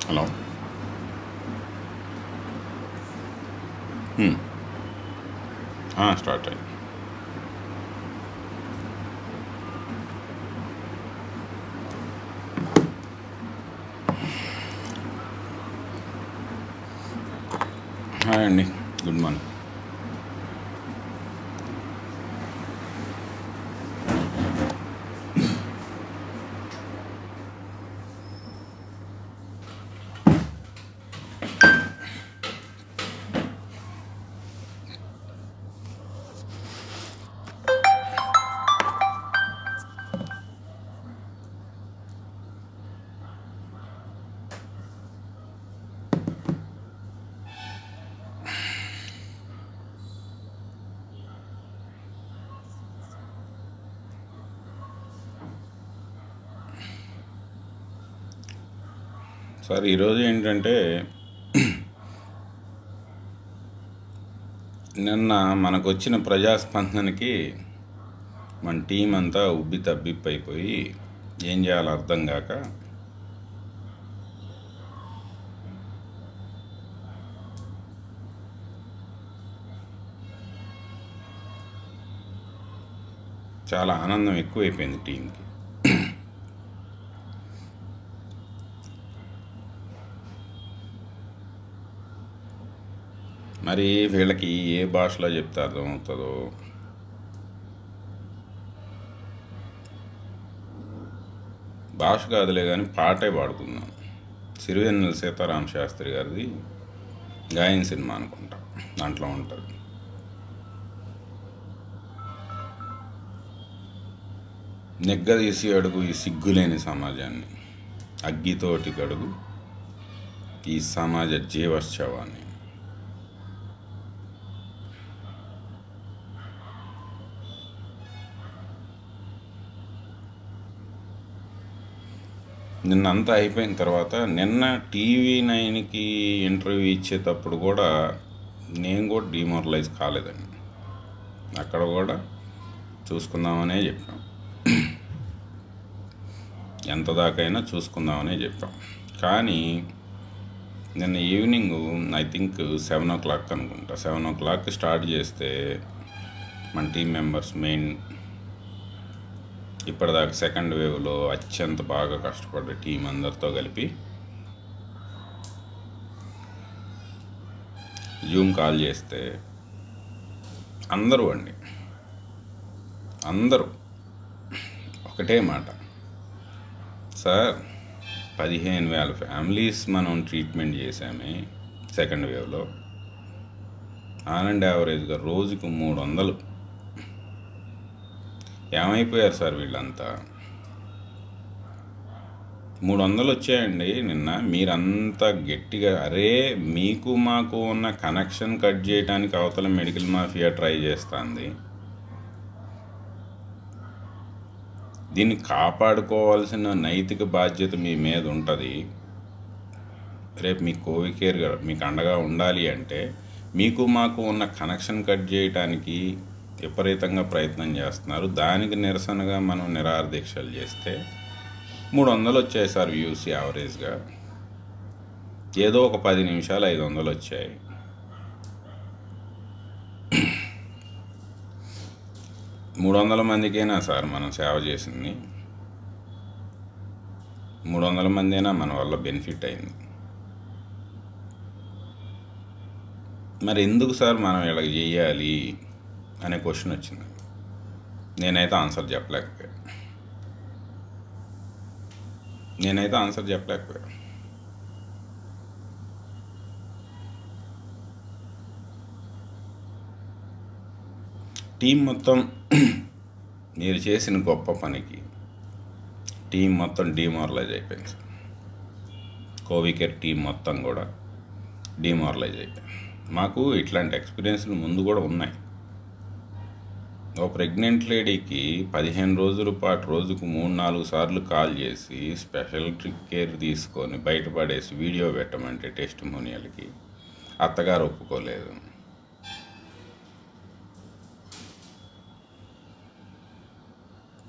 Hello హ్మ్. ఆ, start అయింది హాయ్ అండి గుడ్ మార్నింగ్ సార్ ఈరోజు ఏంటంటే నిన్న మనకు వచ్చిన ప్రజాస్పందనకి మన టీం అంతా ఉబ్బి తబ్బిప్పైపోయి ఏం చేయాలో అర్థం కాక చాలా ఆనందం ఎక్కువైపోయింది టీంకి మరి వీళ్ళకి ఏ భాషలో చెప్తే అర్థమవుతుందో భాష కాదులే కానీ పాటే పాడుకుందాం సిరివెన్నెల సీతారామ శాస్త్రి గారిది గాయన సినిమా అనుకుంటా దాంట్లో ఉంటుంది నెగ్గదీసి అడుగు ఈ సిగ్గులేని సమాజాన్ని అగ్గితోటి గడుగు ఈ సమాజ జీవోత్సవాన్ని నిన్న అంతా అయిపోయిన తర్వాత నిన్న టీవీ నైన్కి ఇంటర్వ్యూ ఇచ్చేటప్పుడు కూడా నేను కూడా డిమోరలైజ్ కాలేదండి అక్కడ కూడా చూసుకుందామనే చెప్పాం ఎంత దాకైనా చూసుకుందామనే చెప్పాం కానీ నిన్న evening I think seven o'clock అనుకుంటా సెవెన్ ఓ క్లాక్ స్టార్ట్ చేస్తే మన టీం మెంబర్స్ మెయిన్ ఇప్పటిదాకా సెకండ్ వేవ్లో అత్యంత బాగా కష్టపడ్డ టీం అందరితో కలిపి జూమ్ కాల్ చేస్తే అందరూ అండి అందరూ ఒకటే మాట సార్ పదిహేను వేల ఫ్యామిలీస్ మనం ట్రీట్మెంట్ చేసామే సెకండ్ వేవ్లో ఆన్ అండ్ యావరేజ్గా రోజుకు మూడు వందలు ఏమైపోయారు సార్ వీళ్ళంతా మూడు వందలు వచ్చాయండి నిన్న మీరంతా గట్టిగా అరే మీకు మాకు ఉన్న కనెక్షన్ కట్ చేయడానికి అవతల మెడికల్ మాఫియా ట్రై చేస్తుంది దీన్ని కాపాడుకోవాల్సిన నైతిక బాధ్యత మీ మీద ఉంటుంది రేపు మీ కోవిడ్ కేర్ మీకు అండగా ఉండాలి అంటే మీకు మాకు ఉన్న కనెక్షన్ కట్ చేయడానికి విపరీతంగా ప్రయత్నం చేస్తున్నారు దానికి నిరసనగా మనం నిరాహార దీక్షలు చేస్తే మూడు వందలు వచ్చాయి సార్ వ్యూస్ యావరేజ్గా ఏదో ఒక పది నిమిషాలు ఐదు వందలు వచ్చాయి మూడు వందల మందికైనా సార్ మనం సేవ చేసింది మూడు వందల మందినా మన వల్ల బెనిఫిట్ అయింది మరి ఎందుకు సార్ మనం ఇలా చేయాలి అనే క్వశ్చన్ వచ్చింది నేనైతే ఆన్సర్ చెప్పలేకపోయా నేనైతే ఆన్సర్ చెప్పలేకపోయా టీం మొత్తం మీరు చేసిన గొప్ప పనికి టీం మొత్తం డిమారలైజ్ అయిపోయింది సార్ కోవికేర్ టీం మొత్తం కూడా డిమారలైజ్ అయిపోయింది మాకు ఇట్లాంటి ఎక్స్పీరియన్స్లు ముందు కూడా ఉన్నాయి ఓ ప్రెగ్నెంట్ లేడీకి పదిహేను రోజుల పాటు రోజుకు మూడు నాలుగు సార్లు కాల్ చేసి స్పెషల్ కేర్ తీసుకొని బయటపడేసి వీడియో పెట్టమంటే టెస్ట్ మోనియల్కి అత్తగారు ఒప్పుకోలేదు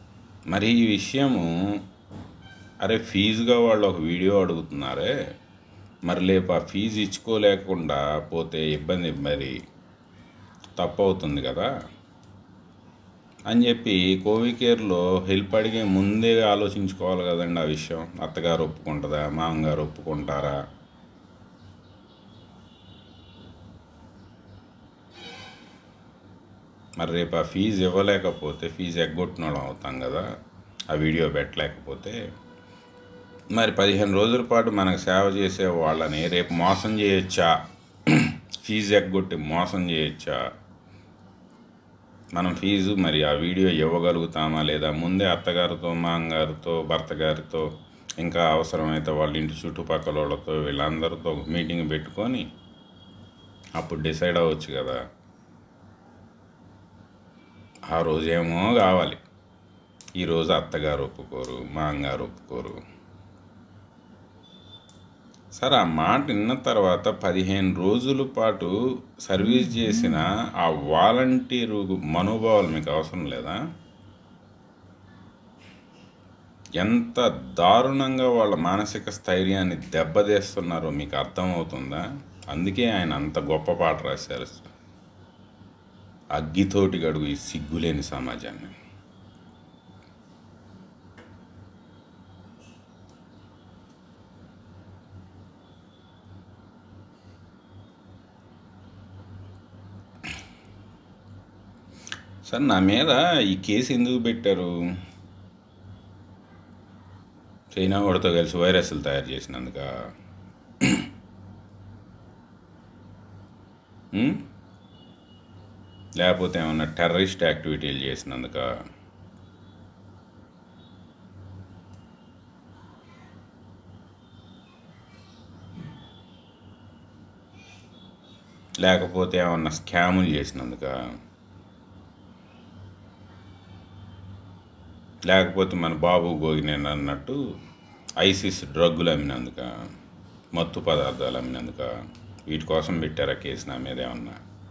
మరి ఈ విషయము అరే ఫీజుగా వాళ్ళు ఒక వీడియో అడుగుతున్నారే మరి లేపు ఆ ఫీజు ఇచ్చుకోలేకుండా పోతే ఇబ్బంది మరి తప్పు అవుతుంది కదా అని చెప్పి కోవికేర్లో హెల్ప్ అడిగే ముందే ఆలోచించుకోవాలి కదండి ఆ విషయం అత్తగారు ఒప్పుకుంటుందా మామగారు ఒప్పుకుంటారా మరి రేపు ఆ ఫీజు ఇవ్వలేకపోతే ఫీజు ఎగ్గొట్టిన వాళ్ళం అవుతాం కదా ఆ వీడియో పెట్టలేకపోతే మరి పదిహేను రోజుల పాటు మనకు సేవ చేసే వాళ్ళని రేపు మోసం చేయొచ్చా ఫీజు ఎగ్గొట్టి మోసం చేయొచ్చా మనం ఫీజు మరి ఆ వీడియో ఇవ్వగలుగుతామా లేదా ముందే అత్తగారితో మామగారితో భర్త గారితో ఇంకా అవసరమైతే వాళ్ళ ఇంటి చుట్టుపక్కల వాళ్ళతో వీళ్ళందరితో మీటింగ్ పెట్టుకొని అప్పుడు డిసైడ్ అవ్వచ్చు కదా ఆ రోజేమో కావాలి ఈరోజు అత్తగారు ఒప్పుకోరు మామగారు ఒప్పుకోరు సార్ ఆ మాట విన్న తర్వాత పదిహేను రోజుల పాటు సర్వీస్ చేసిన ఆ వాలంటీరు మనోభావాలు మీకు అవసరం లేదా ఎంత దారుణంగా వాళ్ళ మానసిక స్థైర్యాన్ని దెబ్బతీస్తున్నారో మీకు అర్థమవుతుందా అందుకే ఆయన అంత గొప్ప పాట రాశారు అగ్గితోటి గడుగు ఈ సిగ్గులేని సమాజాన్ని సార్ నా మీద ఈ కేసు ఎందుకు పెట్టారు చైనా వాడితో కలిసి వైరస్లు తయారు చేసినందుక ఉం? లేకపోతే ఏమన్నా టెర్రరిస్ట్ యాక్టివిటీలు చేసినందుక లేకపోతే ఏమన్నా స్కాములు చేసినందుక లేకపోతే మన బాబు గోగినేని అన్నట్టు ఐసిస్ డ్రగ్గులు అమ్మినందుక మత్తు పదార్థాలు అమ్మినందుక వీటి కోసం పెట్టారా కేసు నా మీద ఏమన్నా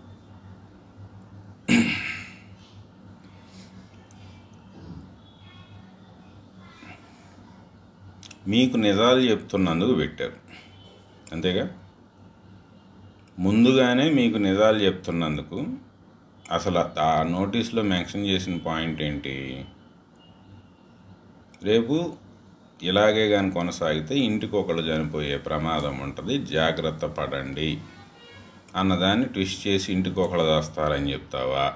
మీకు నిజాలు చెప్తున్నందుకు పెట్టారు అంతేగా ముందుగానే మీకు నిజాలు చెప్తున్నందుకు అసలు ఆ నోటీస్లో మెన్షన్ చేసిన పాయింట్ ఏంటి రేపు ఇలాగే కానీ కొనసాగితే ఇంటికి ఒకళ్ళు చనిపోయే ప్రమాదం ఉంటుంది జాగ్రత్త పడండి అన్నదాన్ని ట్విస్ట్ చేసి ఇంటికి ఒకళ్ళు దాస్తారని చెప్తావా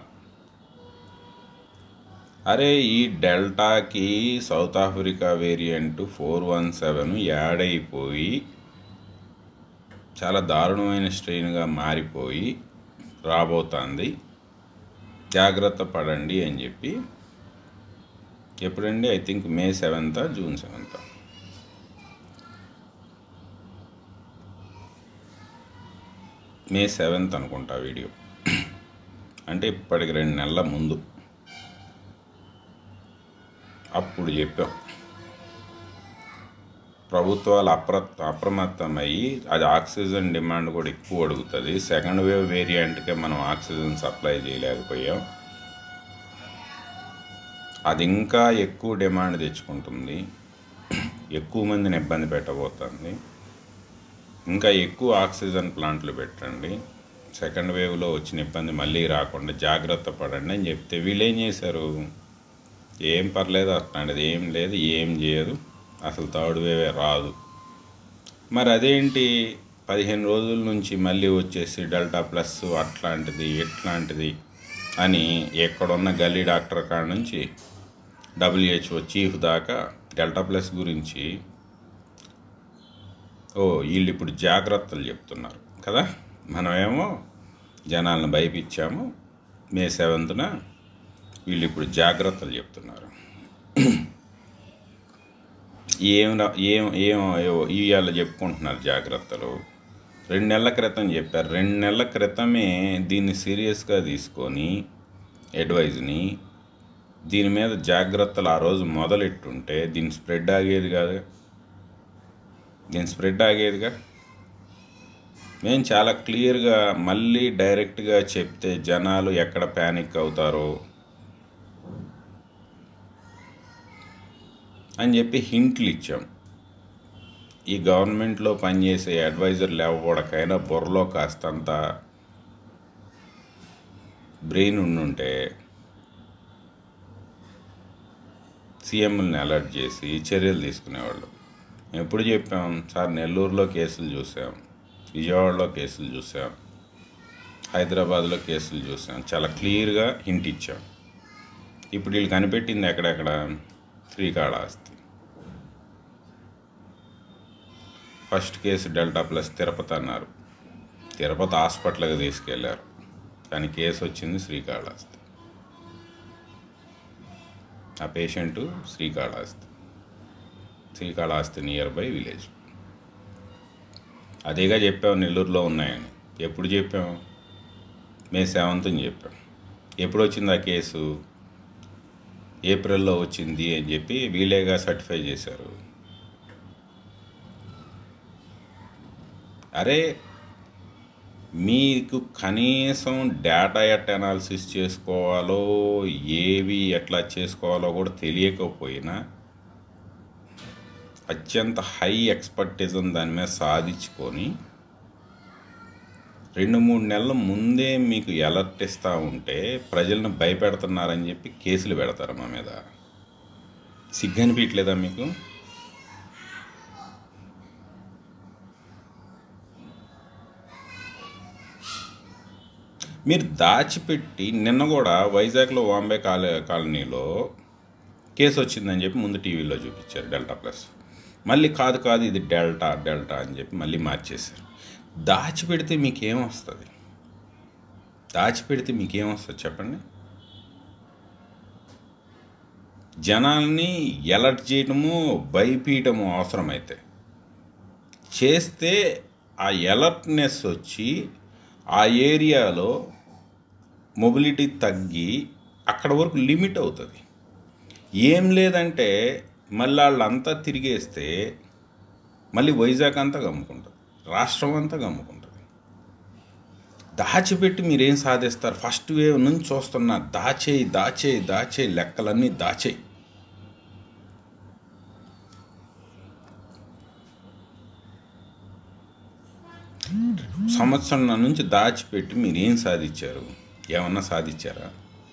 అరే ఈ డెల్టాకి South Africa variant four one seven add అయిపోయి చాలా దారుణమైన స్ట్రెయిన్గా మారిపోయి రాబోతుంది జాగ్రత్త పడండి అని చెప్పి ఎప్పుడండి I think May seventh June seventh May seventh అనుకుంటా వీడియో అంటే ఇప్పటికి రెండు నెలల ముందు అప్పుడు చెప్పాం ప్రభుత్వాలు అప్ర అప్రమత్తమయ్యి అది ఆక్సిజన్ డిమాండ్ కూడా ఎక్కువ అడుగుతుంది సెకండ్ వేవ్ వేరియంట్కే మనం ఆక్సిజన్ సప్లై చేయలేకపోయాం అది ఇంకా ఎక్కువ డిమాండ్ తెచ్చుకుంటుంది ఎక్కువ మందిని ఇబ్బంది పెట్టబోతుంది ఇంకా ఎక్కువ ఆక్సిజన్ ప్లాంట్లు పెట్టండి సెకండ్ వేవ్లో వచ్చిన ఇబ్బంది మళ్ళీ రాకుండా జాగ్రత్త పడండి అని చెప్తే వీళ్ళు ఏం చేశారు ఏం పర్లేదు అట్లాంటిది ఏం లేదు ఏం చేయదు అసలు థర్డ్ వేవే రాదు మరి అదేంటి పదిహేను రోజుల నుంచి మళ్ళీ వచ్చేసి డెల్టా ప్లస్ అట్లాంటిది ఇట్లాంటిది అని ఎక్కడున్న గల్లీ డాక్టర్ కాడ నుంచి డబ్ల్యూహెచ్ఓ చీఫ్ దాకా డెల్టా ప్లస్ గురించి ఓ వీళ్ళు ఇప్పుడు జాగ్రత్తలు చెప్తున్నారు కదా మనమేమో జనాలను భయపించాము మే సెవెంత్న వీళ్ళు ఇప్పుడు జాగ్రత్తలు చెప్తున్నారు ఏం రా- ఏం ఏం ఇవాళ చెప్పుకుంటున్నారు జాగ్రత్తలు రెండు నెలల క్రితం చెప్పారు రెండు నెలల క్రితమే దీన్ని సీరియస్గా తీసుకొని అడ్వైజ్ని దీని మీద జాగ్రత్తలు ఆ రోజు మొదలెట్టుంటే దీని స్ప్రెడ్ ఆగేది కాదు దీని స్ప్రెడ్ ఆగేదిగా మేము చాలా క్లియర్గా మళ్ళీ డైరెక్ట్గా చెప్తే జనాలు ఎక్కడ ప్యానిక్ అవుతారో అని చెప్పి హింట్లు ఇచ్చాం ఈ గవర్నమెంట్లో పనిచేసే అడ్వైజర్లు ఎవరికైనా బుర్రలో కాస్తంత బ్రెయిన్ ఉండుంటే సీఎంని అలర్ట్ చేసి చర్యలు తీసుకునేవాళ్ళు మేము ఎప్పుడు చెప్పాం సార్ నెల్లూరులో కేసులు చూసాం విజయవాడలో కేసులు చూసాం హైదరాబాద్లో కేసులు చూసాం చాలా క్లియర్గా హింట్ ఇచ్చాం ఇప్పుడు వీళ్ళు కనిపెట్టింది ఎక్కడెక్కడ Srikalahasti first case delta plus Tirupati అన్నారు తిరుపతి హాస్పిటల్కి తీసుకెళ్లారు కానీ కేసు వచ్చింది శ్రీకాళహస్తి ఆ patient Srikalahasti Srikalahasti near by village అదేగా చెప్పాం నెల్లూరులో ఉన్నాయని ఎప్పుడు చెప్పాం మే సెవెంత్ చెప్పాం ఎప్పుడు వచ్చింది ఆ కేసు ఏప్రిల్లో వచ్చింది అని చెప్పి వీలేగా సర్టిఫై చేశారు అరే మీకు కనీసం డేటా ఎట్ అనాలిసిస్ చేసుకోవాలో ఏవి ఎట్లా చేసుకోవాలో కూడా తెలియకపోయినా అత్యంత హై ఎక్స్పర్టిజం దాని మీద సాధించుకొని రెండు మూడు నెలల ముందే మీకు అలర్ట్ ఇస్తూ ఉంటే ప్రజలను భయపెడుతున్నారని చెప్పి కేసులు పెడతారు మా మీద సిగ్గనిపించలేదా మీకు మీరు దాచిపెట్టి నిన్న కూడా వైజాగ్లో వాంబే కాల కాలనీలో కేసు వచ్చిందని చెప్పి ముందు టీవీలో చూపించారు డెల్టా ప్లస్ మళ్ళీ కాదు కాదు ఇది డెల్టా డెల్టా అని చెప్పి మళ్ళీ మార్చేశారు దాచిపెడితే మీకేం వస్తుంది దాచిపెడితే మీకేం వస్తుంది చెప్పండి జనాల్ని ఎలర్ట్ చేయటము భయపీయటము అవసరమైతే చేస్తే ఆ ఎలర్ట్నెస్ వచ్చి ఆ ఏరియాలో మొబిలిటీ తగ్గి అక్కడ వరకు లిమిట్ అవుతుంది ఏం లేదంటే మళ్ళీ వాళ్ళంతా తిరిగేస్తే మళ్ళీ వైజాగ్ అంతా గమ్ముకుంటుంది రాష్ట్రం అంతా గమ్ముకుంటుంది దాచిపెట్టి మీరేం సాధిస్తారు ఫస్ట్ వేవ్ నుంచి చూస్తున్నా దాచేయి దాచేయి దాచేయి లెక్కలన్నీ దాచేయి సంవత్సరం నుంచి దాచిపెట్టి మీరు ఏం సాధించారు ఏమన్నా సాధించారా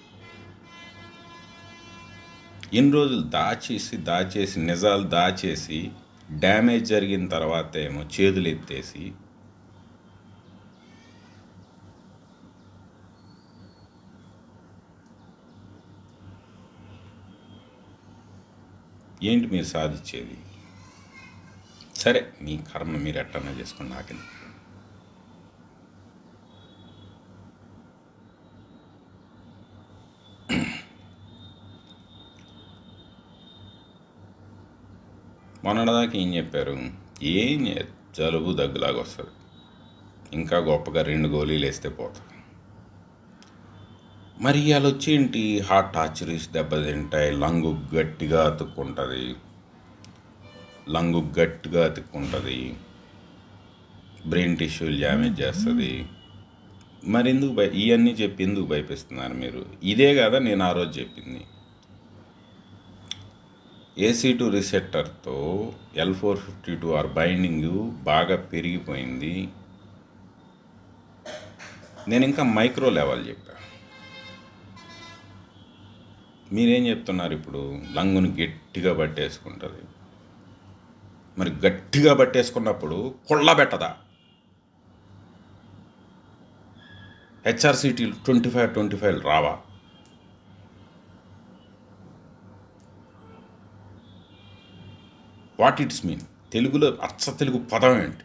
ఎన్ని రోజులు దాచేసి దాచేసి నిజాలు దాచేసి డ్యామేజ్ జరిగిన తర్వాత ఏమో చేతులు ఎత్తేసి ఏంటి మీరు సాధించేది సరే మీ కర్మ మీరు ఎట్టన్నా చేసుకుని నాకింది మొన్నటిదాకా ఏం చెప్పారు ఏం చేయదు. జలుబు దగ్గులాగా వస్తుంది ఇంకా గొప్పగా రెండు గోళీలు వేస్తే పోతుంది మరి ఇవాళ వచ్చేంటి హార్ట్ ఆర్చరీస్ దెబ్బతింటాయి లంగు గట్టిగా అతుక్కుంటుంది లంగు గట్టిగా అతుక్కుంటుంది బ్రెయిన్ టిష్యూలు డ్యామేజ్ చేస్తుంది మరి ఎందుకు భయ ఇవన్నీ చెప్పి ఎందుకు భయపిస్తున్నారు మీరు ఇదే కదా నేను ఆ రోజు చెప్పింది ఏసీ టూ రిసెప్టర్తో L four fifty two R binding బాగా పెరిగిపోయింది నేను ఇంకా మైక్రో లెవెల్ చెప్పా మీరేం చెప్తున్నారు ఇప్పుడు లంగును గట్టిగా పట్టేసుకుంటుంది మరి గట్టిగా పట్టేసుకున్నప్పుడు కొళ్ళ పెట్టదా HRCT twenty five twenty five రావా వాట్ ఇట్స్ మీన్ తెలుగులో అచ్చ తెలుగు పదం ఏంటి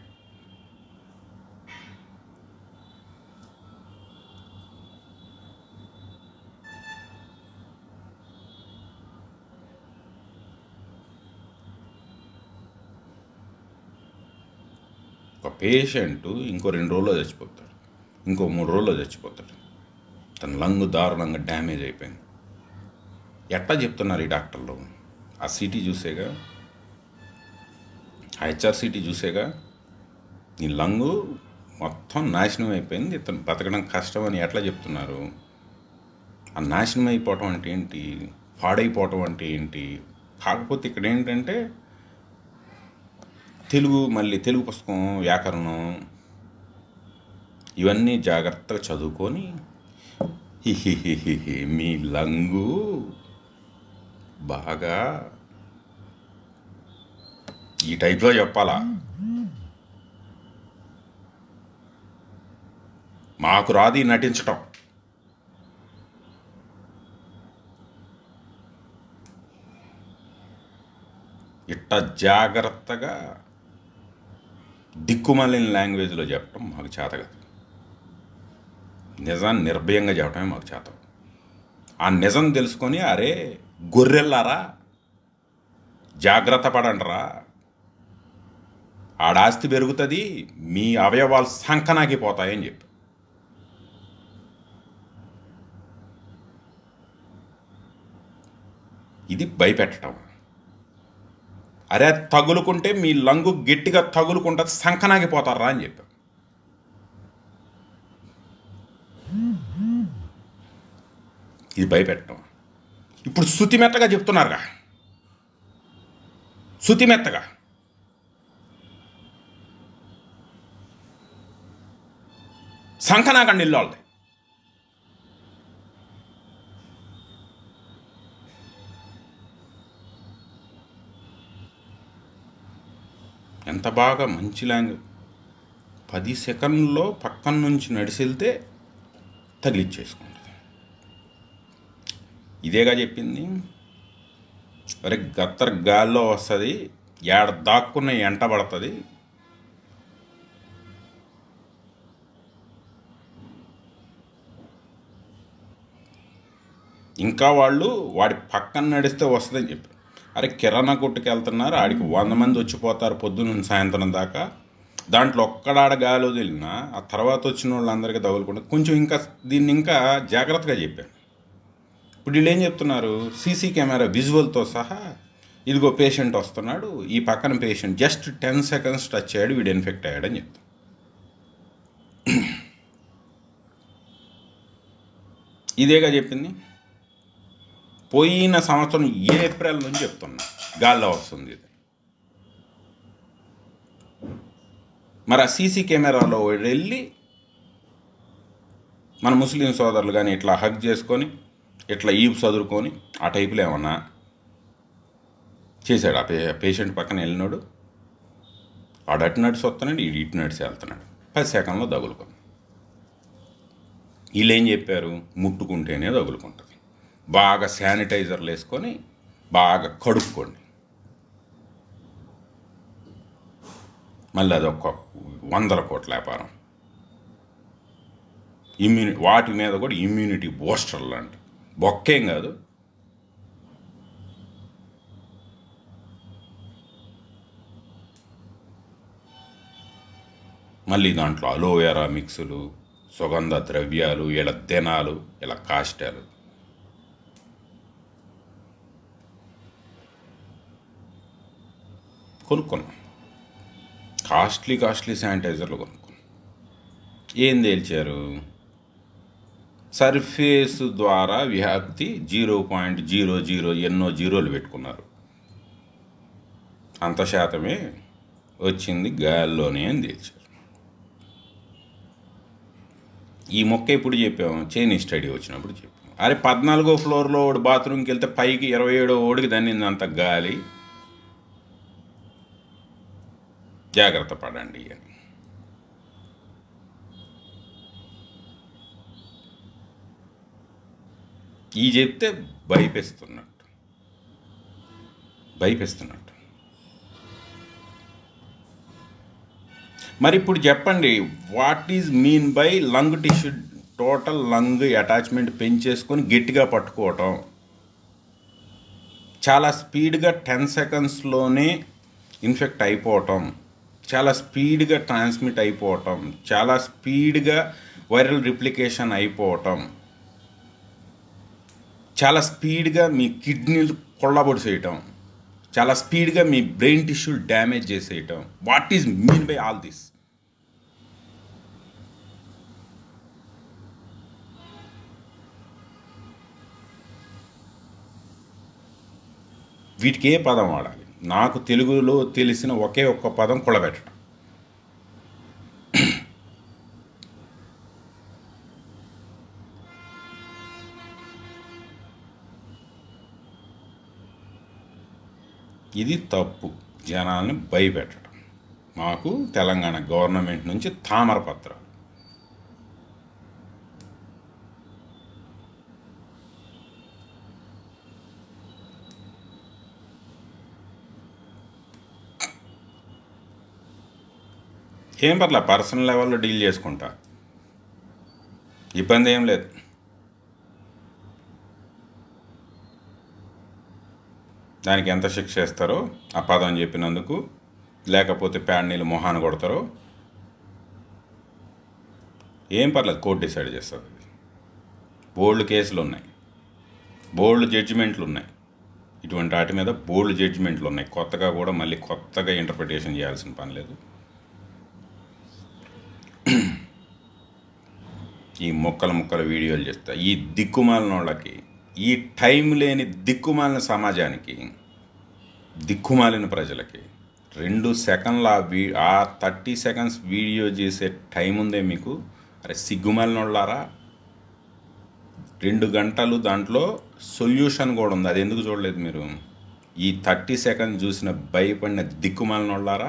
ఒక పేషెంట్ ఇంకో రెండు రోజుల్లో చచ్చిపోతాడు ఇంకో మూడు రోజుల్లో చచ్చిపోతాడు తన లంగ్ దారుణంగా డ్యామేజ్ అయిపోయింది ఎట్లా చెప్తున్నారు ఈ డాక్టర్లు ఆ సిటీ చూసేగా ఆ హెచ్ఆర్ సిటీ చూసేగా నీ లంగు మొత్తం నాశనం అయిపోయింది ఇతను బతకడం కష్టం అని ఎట్లా చెప్తున్నారు ఆ నాశనం అయిపోవటం అంటే ఏంటి పాడైపోవటం అంటే ఏంటి కాకపోతే ఇక్కడ ఏంటంటే తెలుగు మళ్ళీ తెలుగు పుస్తకం వ్యాకరణం ఇవన్నీ జాగ్రత్తగా చదువుకొని హిహిహిహిహి మీ లంగు బాగా ఈ టైప్లో చెప్పాలా మాకు రాది నటించటం ఇట్ట జాగ్రత్తగా దిక్కుమాలిన లాంగ్వేజ్లో చెప్పడం మాకు చేత కాదు నిజాన్ని నిర్భయంగా చెప్పడమే మాకు చేత ఆ నిజం తెలుసుకొని అరే గొర్రెల్లారా జాగ్రత్త పడండిరా ఆడాస్తి పెరుగుతుంది మీ అవయవాలు సంకనాగిపోతాయని చెప్పి ఇది భయపెట్టడం అరే తగులుకుంటే మీ లంగు గట్టిగా తగులుకుంటుంది సంకనాగిపోతారా అని చెప్పాం ఇది భయపెట్టడం ఇప్పుడు శుతిమెత్తగా చెప్తున్నారుగా శుతిమెత్తగా సంకనాకండి ఇల్లు వాళ్ళది ఎంత బాగా మంచి లాంగ్వేజ్ పది సెకండ్లో పక్కన నుంచి నడిచెళ్తే తగిలిచ్చేసుకుంటుంది ఇదేగా చెప్పింది అరే గత్తర గాల్లో వస్తుంది ఏడ దాక్కున్న ఎంట పడుతుంది ఇంకా వాళ్ళు వాడి పక్కన నడిస్తే వస్తుందని చెప్పారు అరే కిరాణా కొట్టుకు వెళ్తున్నారు ఆడికి వంద మంది వచ్చిపోతారు పొద్దున్న సాయంత్రం దాకా దాంట్లో ఒక్కడాడ గాలి వదిలినా ఆ తర్వాత వచ్చిన వాళ్ళందరికీ తగులుకుంటుంది కొంచెం ఇంకా దీన్ని ఇంకా జాగ్రత్తగా చెప్పాను ఇప్పుడు వీళ్ళు ఏం చెప్తున్నారు సీసీ కెమెరా విజువల్తో సహా ఇదిగో పేషెంట్ వస్తున్నాడు ఈ పక్కన patient just ten seconds touch అయ్యాడు వీడు ఇన్ఫెక్ట్ అయ్యాడని చెప్తాం ఇదేగా చెప్పింది పోయిన సంవత్సరం ఏప్రిల్ నుంచి చెప్తున్నా గాల్లో వస్తుంది ఇది మరి ఆ సీసీ కెమెరాలో వెళ్ళి మన ముస్లిం సోదరులు కానీ ఇట్లా హగ్ చేసుకొని ఇట్లా ఈపు చదువుకొని ఆ టైపులో ఏమన్నా చేశాడు ఆ పే పేషెంట్ పక్కన వెళ్ళినాడు ఆడు అటు నడిచి వస్తున్నాడు ఈడు ఇటు నడిచి వెళ్తున్నాడు పది సెకండ్లో తగులుకొని వీళ్ళు ఏం చెప్పారు ముట్టుకుంటేనే తగులుకుంటుంది బాగా శానిటైజర్లు వేసుకొని బాగా కడుక్కోండి మళ్ళీ అదొక వందల కోట్ల వ్యాపారం ఇమ్యూని వాటి మీద కూడా ఇమ్యూనిటీ బూస్టర్ లాంటి బొక్కేం కాదు మళ్ళీ దాంట్లో అలోవెరా మిక్సులు సుగంధ ద్రవ్యాలు ఇలా దినాలు ఇలా కాష్టాలు కొనుక్కున్నాం కాస్ట్లీ కాస్ట్లీ శానిటైజర్లు కొనుక్కున్నాం ఏం తేల్చారు సర్ఫేస్ ద్వారా వ్యాప్తి జీరో పాయింట్ జీరో జీరో ఎన్నో జీరోలు పెట్టుకున్నారు అంత శాతమే వచ్చింది గాల్లోనే అని తేల్చారు ఈ మొక్క ఎప్పుడు చెప్పాము చైనీస్ స్టడీ వచ్చినప్పుడు చెప్పాము అరే పద్నాలుగో ఫ్లోర్లో ఓడి బాత్రూమ్కి వెళ్తే పైకి ఇరవై ఏడో ఓడికి దాన్ని అంత గాలి జాగ్రత్త పడండి అని ఈ చెప్తే భయపిస్తున్నట్టు భయపిస్తున్నట్టు మరి ఇప్పుడు చెప్పండి what is mean by lung tissue total lung attachment పెంచేసుకొని గట్టిగా పట్టుకోవటం చాలా స్పీడ్గా టెన్ సెకండ్స్లోనే ఇన్ఫెక్ట్ అయిపోవటం చాలా స్పీడ్గా ట్రాన్స్మిట్ అయిపోవటం చాలా స్పీడ్గా వైరల్ రిప్లికేషన్ అయిపోవటం చాలా స్పీడ్గా మీ కిడ్నీలు కొల్లబొడి చేయటం చాలా స్పీడ్గా మీ బ్రెయిన్ టిష్యూలు డ్యామేజ్ చేసేయటం what is mean by all this వీటికి ఏ పదం వాడాలి నాకు తెలుగులో తెలిసిన ఒకే ఒక్క పదం కుళ్ళబెట్టడం ఇది తప్పు జనాల్ని భయపెట్టడం మాకు తెలంగాణ గవర్నమెంట్ నుంచి తామరపత్రం ఏం పర్లే పర్సనల్ లెవెల్లో డీల్ చేసుకుంటా ఇబ్బంది ఏం లేదు దానికి ఎంత శిక్ష వేస్తారో ఆ పదం చెప్పినందుకు లేకపోతే ప్యాడ్ నీళ్ళు మొహాన్ని కొడతారో ఏం పర్లేదు కోర్టు డిసైడ్ చేస్తుంది బోల్డ్ కేసులు ఉన్నాయి బోల్డ్ జడ్జిమెంట్లు ఉన్నాయి ఇటువంటి వాటి మీద బోల్డ్ జడ్జిమెంట్లు ఉన్నాయి కొత్తగా కూడా మళ్ళీ కొత్తగా ఇంటర్ప్రిటేషన్ చేయాల్సిన పని లేదు ఈ మొక్కల మొక్కల వీడియోలు చేస్తా ఈ దిక్కుమాలిన వాళ్ళకి ఈ టైం లేని దిక్కుమాలిన సమాజానికి దిక్కుమాలిన ప్రజలకి రెండు సెకండ్ల ఆ వీ ఆ థర్టీ సెకండ్స్ వీడియో చేసే టైం ఉందే మీకు అరే సిగ్గుమాలిన వాళ్ళారా రెండు గంటలు దాంట్లో సొల్యూషన్ కూడా ఉంది అది ఎందుకు చూడలేదు మీరు ఈ థర్టీ సెకండ్ చూసిన భయపడిన దిక్కుమాలిన వాళ్ళారా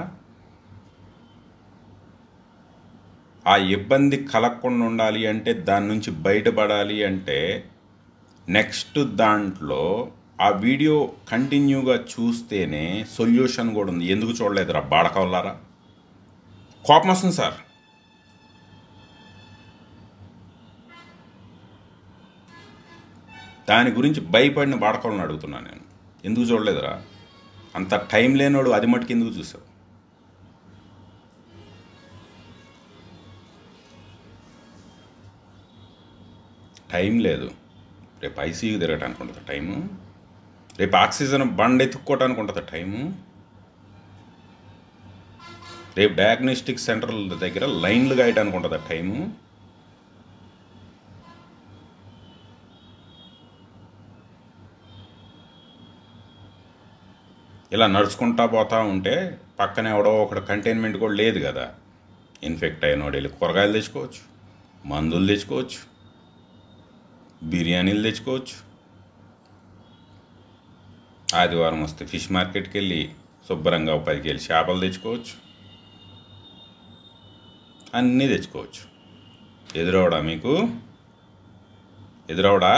ఆ ఇబ్బంది కలగకుండా ఉండాలి అంటే దాని నుంచి బయటపడాలి అంటే నెక్స్ట్ దాంట్లో ఆ వీడియో కంటిన్యూగా చూస్తేనే సొల్యూషన్ కూడా ఉంది ఎందుకు చూడలేదురా బాడకవల్లారా కోపం వస్తుంది సార్ దాని గురించి భయపడిన బాడకవలను అడుగుతున్నాను నేను ఎందుకు చూడలేదురా అంత టైం లేనోడు అది మటుకు ఎందుకు చూసావు టైం లేదు రేపు ఐసీయూ తిరగటానికి ఉంటుంది టైము రేపు ఆక్సిజన్ బండ్ ఎత్తుక్కోవటానికి ఉంటుంది టైము రేపు డయాగ్నోస్టిక్ సెంటర్ల దగ్గర లైన్లు గాయటానికి ఉంటుంది టైము ఇలా నడుచుకుంటా పోతా ఉంటే పక్కన ఎవడో ఒకడు కంటైన్మెంట్ కూడా లేదు కదా ఇన్ఫెక్ట్ అయినోడు వెళ్ళి కూరగాయలు తెచ్చుకోవచ్చు మందులు తెచ్చుకోవచ్చు బిర్యానీలు తెచ్చుకోవచ్చు ఆదివారం వస్తే ఫిష్ మార్కెట్కి వెళ్ళి శుభ్రంగా ఒక పది కేజీ చేపలు తెచ్చుకోవచ్చు అన్నీ తెచ్చుకోవచ్చు ఎదురవడా మీకు ఎదురవడా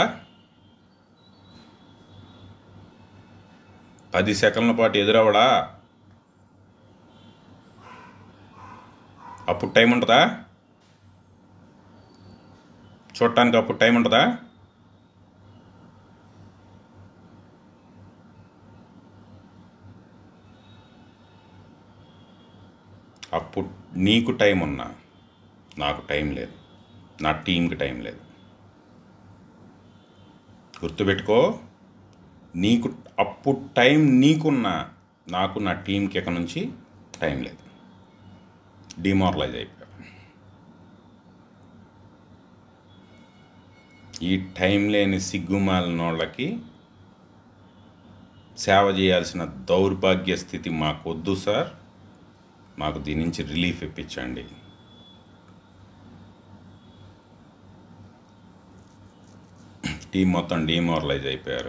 పది సెకండ్ల పాటు ఎదురవడా అప్పుడు టైం ఉంటుందా చూడటానికి అప్పుడు టైం ఉంటుందా అప్పుడు నీకు టైం ఉన్నా నాకు టైం లేదు నా టీంకి టైం లేదు గుర్తుపెట్టుకో నీకు అప్పుడు టైం నీకున్నా నాకు నా టీంకి ఇక నుంచి టైం లేదు డిమారలైజ్ అయిపోయా ఈ టైం లేని సిగ్గుమాలిన వాళ్ళకి సేవ చేయాల్సిన దౌర్భాగ్య స్థితి మాకు వద్దు సార్ మాకు దీని నుంచి రిలీఫ్ ఇప్పించండి టీం మొత్తం డిమారలైజ్ అయిపోయారు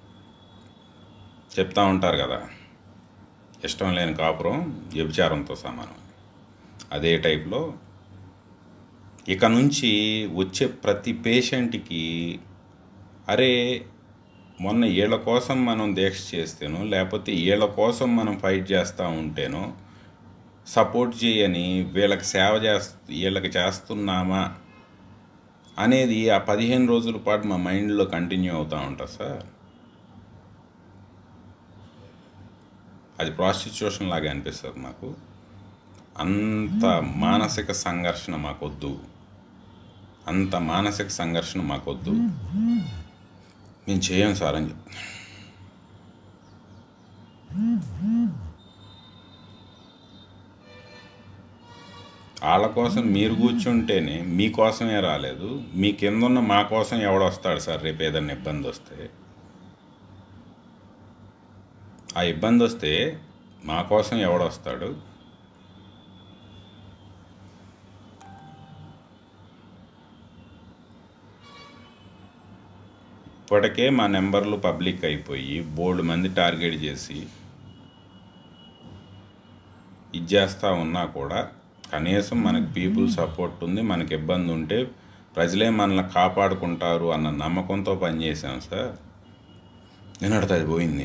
చెప్తా ఉంటారు కదా ఇష్టం లేని కాపురం వ్యభిచారంతో సమానం అదే టైప్లో ఇక నుంచి వచ్చే ప్రతి పేషెంట్కి అరే మొన్న వీళ్ళ కోసం మనం దీక్ష చేస్తేనో లేకపోతే వీళ్ళ కోసం మనం ఫైట్ చేస్తూ ఉంటేనో సపోర్ట్ చేయని వీళ్ళకి సేవ చేస్తూ వీళ్ళకి చేస్తున్నామా అనేది ఆ పదిహేను రోజుల పాటు మా మైండ్లో కంటిన్యూ అవుతూ ఉంటుంది సార్ అది ప్రాస్టిట్యూషన్ లాగా అనిపిస్తుంది మాకు అంత మానసిక సంఘర్షణ మాకొద్దు అంత మానసిక సంఘర్షణ మాకొద్దు మేము చేయం సార్ అని చెప్తున్నా వాళ్ళ కోసం మీరు కూర్చుంటేనే మీకోసమే రాలేదు మీ కింద ఉన్న మా కోసం ఎవడొస్తాడు సార్ రేపు ఏదైనా ఇబ్బంది వస్తే ఆ ఇబ్బంది వస్తే మా కోసం ఎవడొస్తాడు ఇప్పటికే మా నెంబర్లు పబ్లిక్ అయిపోయి బోల్డ్ మంది టార్గెట్ చేసి ఇది చేస్తూ ఉన్నా కూడా కనీసం మనకి పీపుల్ సపోర్ట్ ఉంది మనకి ఇబ్బంది ఉంటే ప్రజలే మనల్ని కాపాడుకుంటారు అన్న నమ్మకంతో పనిచేసాం సార్ నిన్నటితో అది పోయింది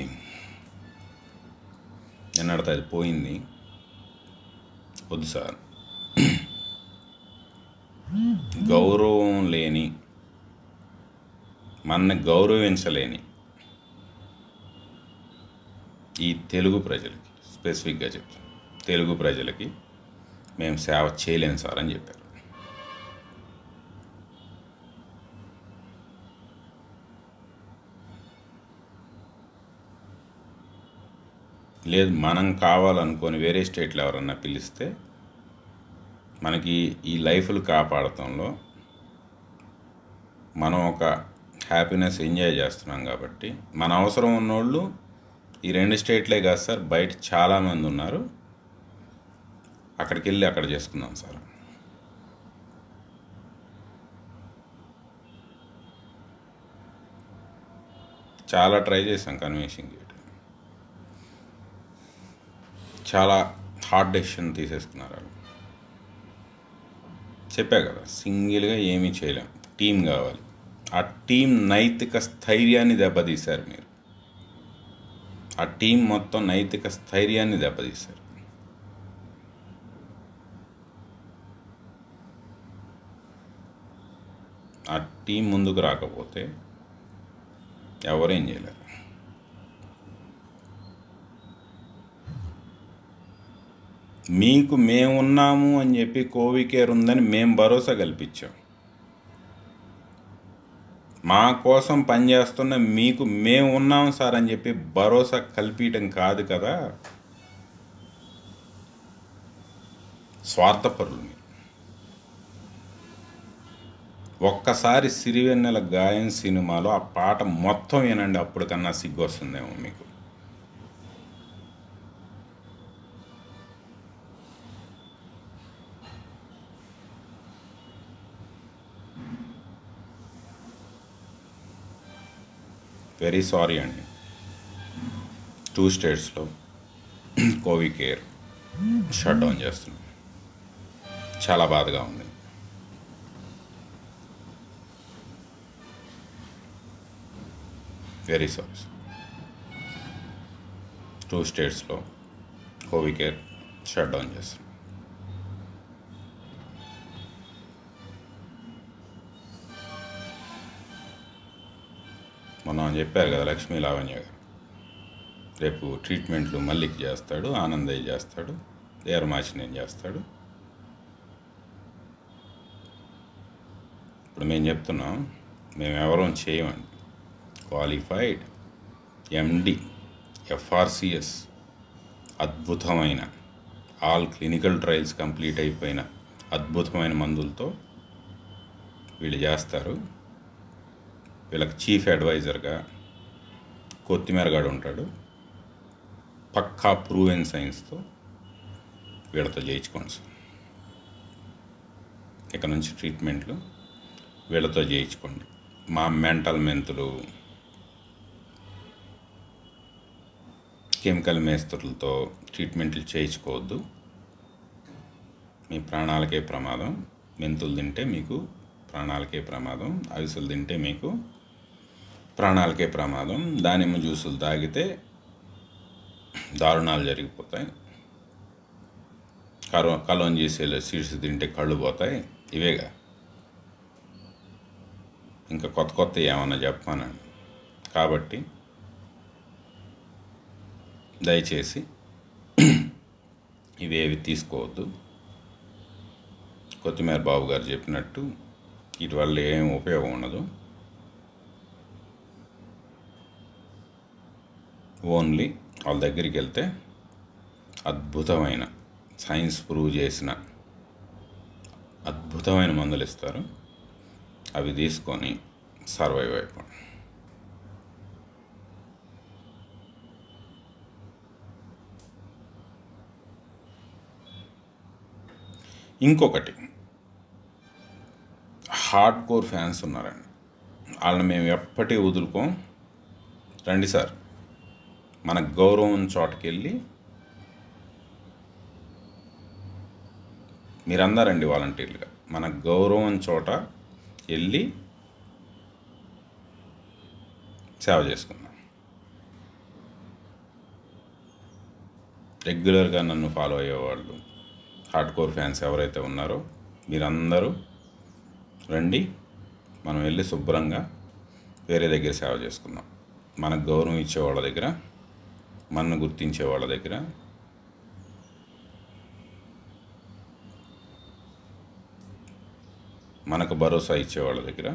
నిన్నటితో అది పోయింది వద్దు సార్ గౌరవం లేని మనని గౌరవించలేని ఈ తెలుగు ప్రజలకి స్పెసిఫిక్గా చెప్తాను తెలుగు ప్రజలకి మేము సేవ చేయలేము సార్ అని చెప్పారు లేదు మనం కావాలనుకొని వేరే స్టేట్లో ఎవరన్నా పిలిస్తే మనకి ఈ లైఫ్లు కాపాడటంలో మనం ఒక హ్యాపీనెస్ ఎంజాయ్ చేస్తున్నాం కాబట్టి మన అవసరం ఉన్నోళ్ళు ఈ రెండు స్టేట్లే కాదు సార్ బయట చాలామంది ఉన్నారు అక్కడికి వెళ్ళి అక్కడ చేసుకుందాం సార్ చాలా ట్రై చేశాం కన్విన్సింగ్ చేయడం చాలా హార్డ్ డెసిషన్ తీసేసుకున్నారు వాళ్ళు చెప్పా కదా సింగిల్గా ఏమీ చేయలేం టీం కావాలి ఆ టీం నైతిక స్థైర్యాన్ని దెబ్బతీశారు మీరు ఆ టీం మొత్తం నైతిక స్థైర్యాన్ని దెబ్బతీశారు ఆ టీం ముందుకు రాకపోతే ఎవరేం చేయలేరు మీకు మేమున్నాము అని చెప్పి కోవికేర్ ఉందని మేము భరోసా కల్పించాం మా కోసం పనిచేస్తున్న మీకు మేము ఉన్నాం సార్ అని చెప్పి భరోసా కల్పించడం కాదు కదా స్వార్థపరులు మీరు ఒక్కసారి సిరివెన్నెల గాయం సినిమాలో ఆ పాట మొత్తం వినండి అప్పటికన్నా సిగ్గు వస్తుందేమో మీకు వెరీ సారీ అండి టూ స్టేట్స్లో కోవి కేర్ షట్ డౌన్ చేస్తున్నాం చాలా బాధగా ఉంది వెరీ సారీ టూ స్టేట్స్లో కోవి కేర్ షట్ డౌన్ చేస్తున్నాం మొన్న చెప్పారు కదా లక్ష్మీ లావణ్య గారు రేపు ట్రీట్మెంట్లు మల్లిక్ చేస్తాడు ఆనందయ్య చేస్తాడు ఏరమాచినేని చేస్తాడు ఇప్పుడు మేము చెప్తున్నాం మేము ఎవరం చేయమండి క్వాలిఫైడ్ ఎండి ఎఫ్ఆర్సిఎస్ అద్భుతమైన ఆల్ క్లినికల్ ట్రయల్స్ కంప్లీట్ అయిపోయిన అద్భుతమైన మందులతో వీళ్ళు చేస్తారు వీళ్ళకి చీఫ్ అడ్వైజర్గా కొత్తిమీరగాడు ఉంటాడు పక్కా ప్రూవెన్ సైన్స్తో వీళ్ళతో చేయించుకోండి సార్ ఇక నుంచి ట్రీట్మెంట్లు వీళ్ళతో చేయించుకోండి మా మెంటల్ మెంతులు కెమికల్ మేస్త్రులతో ట్రీట్మెంట్లు చేయించుకోవద్దు మీ ప్రాణాలకే ప్రమాదం మెంతులు తింటే మీకు ప్రాణాలకే ప్రమాదం అవిసెలు తింటే మీకు ప్రాణాలకే ప్రమాదం దానిమ్మ జ్యూసులు తాగితే దారుణాలు జరిగిపోతాయి కరో కలోన్ చేసే సీడ్స్ తింటే కళ్ళు పోతాయి ఇవేగా ఇంకా కొత్త కొత్త ఏమన్నా చెప్పానండి కాబట్టి దయచేసి ఇవేవి తీసుకోవద్దు కొత్తిమీర బాబు గారు చెప్పినట్టు వీటి వల్ల ఏం ఉపయోగం ఉండదు ఓన్లీ వాళ్ళ దగ్గరికి వెళ్తే అద్భుతమైన సైన్స్ ప్రూవ్ చేసిన అద్భుతమైన మందులు ఇస్తారు అవి తీసుకొని సర్వైవ్ అయిపోండి ఇంకొకటి హార్డ్ కోర్ ఫ్యాన్స్ ఉన్నారండి వాళ్ళని మేము ఎప్పటి వదులుకోం రండి సార్ మన గౌరవం చోటకి వెళ్ళి మీరందరండి వాలంటీర్లుగా మన గౌరవం చోట వెళ్ళి సేవ చేసుకుందాం రెగ్యులర్గా నన్ను ఫాలో అయ్యేవాళ్ళు హార్డ్ కోర్ ఫ్యాన్స్ ఎవరైతే ఉన్నారో మీరందరూ రండి మనం వెళ్ళి శుభ్రంగా వేరే దగ్గర సేవ చేసుకుందాం మనకు గౌరవం ఇచ్చే వాళ్ళ దగ్గర మనను గుర్తించే వాళ్ళ దగ్గర మనకు భరోసా ఇచ్చే వాళ్ళ దగ్గర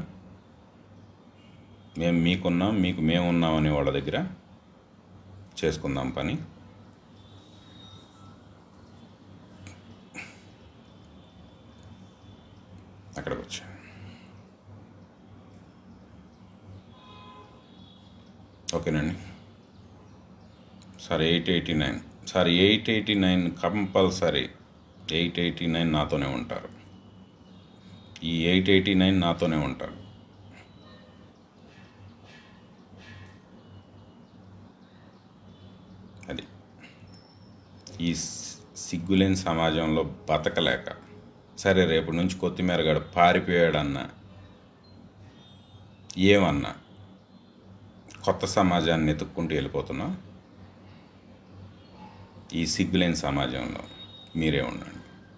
మేము మీకున్నాం మీకు మేము ఉన్నాం అనే వాళ్ళ దగ్గర చేసుకుందాం పని అక్కడికి వచ్చా ఓకేనండి sir eight eighty nine sir eight eighty nine compulsory eight eighty nine నాతోనే ఉంటారు ఈ ఎయిట్ ఎయిటీ నైన్ నాతోనే ఉంటారు అది ఈ సి- సిగ్గులేని సమాజంలో బతకలేక సరే రేపు నుంచి కొత్తిమీరగాడు పారిపోయాడన్నా ఏమన్నా కొత్త సమాజాన్ని ఎత్తుక్కుంటూ వెళ్ళిపోతున్నా ఈ సిగ్గులేని సమాజంలో మీరే ఉండండి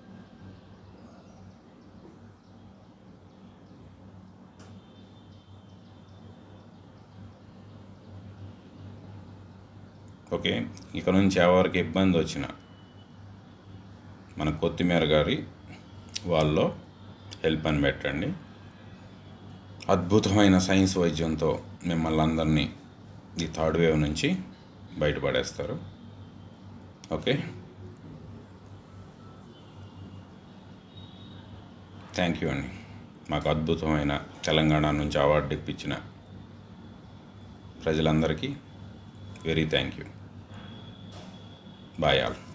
ఓకే ఇక నుంచి ఎవరికి ఇబ్బంది వచ్చినా మన కొత్తిమీర గారి వాళ్ళలో హెల్ప్ అని పెట్టండి అద్భుతమైన సైన్స్ వైద్యంతో మిమ్మల్ని అందరినీ ఈ థర్డ్ వేవ్ నుంచి బయటపడేస్తారు ఓకే థ్యాంక్ యూ అండి మాకు అద్భుతమైన తెలంగాణ నుంచి అవార్డు ఇప్పించిన ప్రజలందరికీ very thank you bye all